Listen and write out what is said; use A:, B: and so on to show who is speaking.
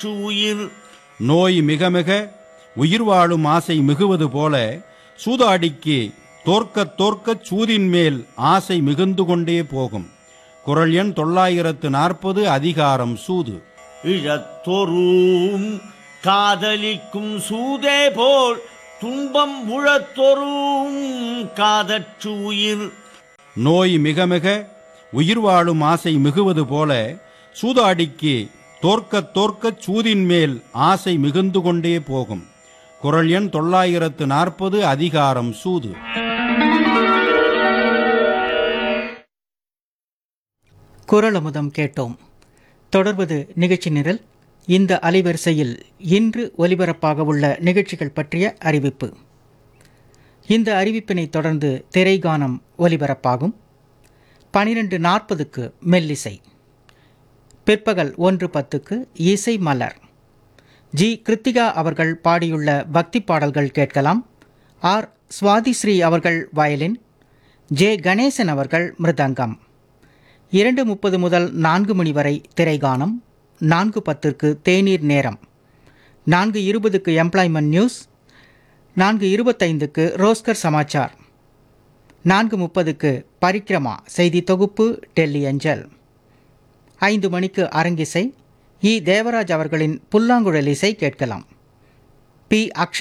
A: உயிர்
B: நோய் மிக மிக உயிர் வாழும் ஆசை மிகுவது போல சூதாடிக்கு தோற்கத் தோற்கச் சூதின் மேல் ஆசை மிகுந்து கொண்டே போகும் குரல் எண் தொள்ளாயிரத்து நாற்பது அதிகாரம் சூது
A: இழத்தொரும் காதலிக்கும் சூதே போல் துன்பம் உழத்தொரும் காதற்று உயிர்
B: நோய் மிக மிக உயிர் வாழும் ஆசை மிகுவது போல சூதாடிக்கு தோற்கத் தோற்கச் சூதின் மேல் ஆசை மிகுந்து கொண்டே போகும் குரல் எண் தொள்ளாயிரத்து நாற்பது அதிகாரம் சூது
C: குரல் அமுதம் கேட்டோம் தொடர்வது நிகழ்ச்சி நிரல் இந்த அலைவரிசையில் இன்று ஒலிபரப்பாக உள்ள நிகழ்ச்சிகள் பற்றிய அறிவிப்பு இந்த அறிவிப்பினை தொடர்ந்து திரைகானம் ஒலிபரப்பாகும் பனிரெண்டு நாற்பதுக்கு மெல்லிசை பிற்பகல் ஒன்று பத்துக்கு இசை மலர் ஜி கிருத்திகா அவர்கள் பாடியுள்ள பக்தி பாடல்கள் கேட்கலாம் ஆர் சுவாதிஸ்ரீ அவர்கள் வயலின் ஜே கணேசன் அவர்கள் மிருதங்கம் இரண்டு முப்பது முதல் நான்கு மணி வரை திரைகானம் நான்கு பத்திற்கு தேநீர் நேரம் நான்கு இருபதுக்கு எம்ப்ளாய்மெண்ட் நியூஸ் நான்கு இருபத்தைந்துக்கு ரோஸ்கர் சமாச்சார் நான்கு முப்பதுக்கு பரிக்ரமா செய்தி தொகுப்பு டெல்லி அஞ்சல் ஐந்து மணிக்கு அரங்கிசை இ தேவராஜ் அவர்களின் புல்லாங்குழல் இசை கேட்கலாம் பி அக்ஷய்